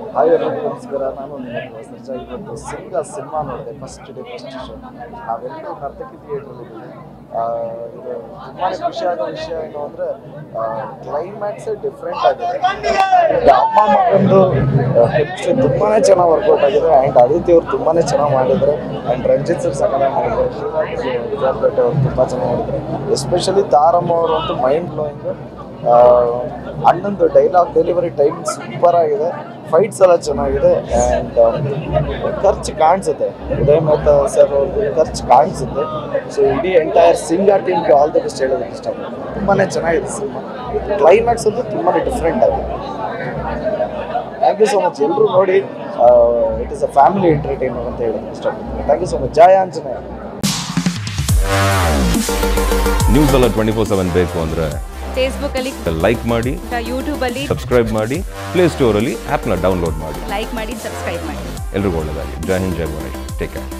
hi ಎಲ್ಲರಿಗೂ ನಮಸ್ಕಾರ ನಾನು ನಿಮ್ಮ ಸರ್ಜಾ ಇವತ್ತು ಸಿಂಗ ಸಿನಿಮಾ ನೋಡಿದೆ ಫಸ್ಟ್ ಡೇ ಫಸ್ಟ್ ಶೋ ನಾವೆಲ್ಲರೂ ನರ್ತಕಿ ಥಿಯೇಟ್ರಲ್ಲಿ ಇದ್ದೀವಿ ಆ, ಇದು ತುಂಬಾ ಖುಷಿ ಆಗೋ ವಿಷಯ ಏನು ಅಂದರೆ ಕ್ಲೈಮ್ಯಾಕ್ಸೇ ಡಿಫ್ರೆಂಟ್ ಆಗಿದೆ And ಅಮ್ಮ ಮಗಂದು ಕೆಮಿಸ್ಟ್ರಿ ತುಂಬಾ ಚೆನ್ನಾಗಿ ವರ್ಕೌಟ್ ಆಗಿದೆ ಆ್ಯಂಡ್ ಆದಿತ್ಯ ಅವ್ರು ತುಂಬಾ ಚೆನ್ನಾಗಿ ಮಾಡಿದ್ದಾರೆ ಆ್ಯಂಡ್ ರಂಜಿತ್ ಸರ್ ಸಕಲ ಮಾಡಿದ್ದಾರೆ ಶಿವರಾಜ್ ಭಟ್ ಅವರು ತುಂಬ ಚೆನ್ನಾಗಿ ಮಾಡಿದ್ದಾರೆ ಎಸ್ಪೆಷಲಿ ತಾರಮ್ಮ ಅವರು ಅಂತೂ ಮೈಂಡ್ ಬ್ಲೋಯಿಂಗ್ ಅಣ್ಣಂದು ಡೈಲಾಗ್ ಡೆಲಿವರಿ ಟೈಮ್ ಸೂಪರ್ ಆಗಿದೆ ಫೈಟ್ಸ್ ಎಲ್ಲ ಚೆನ್ನಾಗಿದೆ ಆ್ಯಂಡ್ ಖರ್ಚು ಕಾಣಿಸುತ್ತೆ ಉದಯ್ ಮೆಹ್ತಾ ಸರ್ ಅವ್ರದ್ದು ಖರ್ಚು ಕಾಣಿಸುತ್ತೆ ಸೊ ಇಡೀ ಎಂಟೈರ್ ಸಿಂಗಾ ಟೀಮ್ಗೆ ಆಲ್ ದ ಬೆಸ್ಟ್ ಹೇಳೋದಕ್ಕೆ ಇಷ್ಟಪಡ್ತೀನಿ ತುಂಬಾ ಚೆನ್ನಾಗಿದೆ ಸಿನಿಮಾ ಕ್ಲೈಮ್ಯಾಕ್ಸ್ ಅಂತೂ ತುಂಬಾ ಡಿಫ್ರೆಂಟ್ ಆಗಿದೆ ಥ್ಯಾಂಕ್ ಯು ಸೊ ಮಚ್ ಎಲ್ಲರೂ ನೋಡಿ it is a family entertainer ಅಂತ ಹೇಳೋದಕ್ಕೆ ಇಷ್ಟಪಡ್ತೀನಿ thank you so much Jaya Anjaneya news ಎಲ್ಲ ಟ್ವೆಂಟಿ ಫೋರ್ ಸೆವೆನ್ ಬೇಕು ಅಂದರೆ ಫೇಸ್ಬುಕ್ಕಲ್ಲಿ ಲೈಕ್ ಮಾಡಿ ಯೂಟ್ಯೂಬಲ್ಲಿ ಸಬ್ಸ್ಕ್ರೈಬ್ ಮಾಡಿ ಪ್ಲೇಸ್ಟೋರಲ್ಲಿ ಆ್ಯಪ್ನ ಡೌನ್ಲೋಡ್ ಮಾಡಿ ಲೈಕ್ ಮಾಡಿ ಸಬ್ಸ್ಕ್ರೈಬ್ ಮಾಡಿ ಎಲ್ರಿಗೂ ಒಳ್ಳೆಯದಾಗಿ ಜೈ ಹಿಂದ್ ಜೈ ಗಣೇಶ್ ಟೇಕ್ ಕೇರ್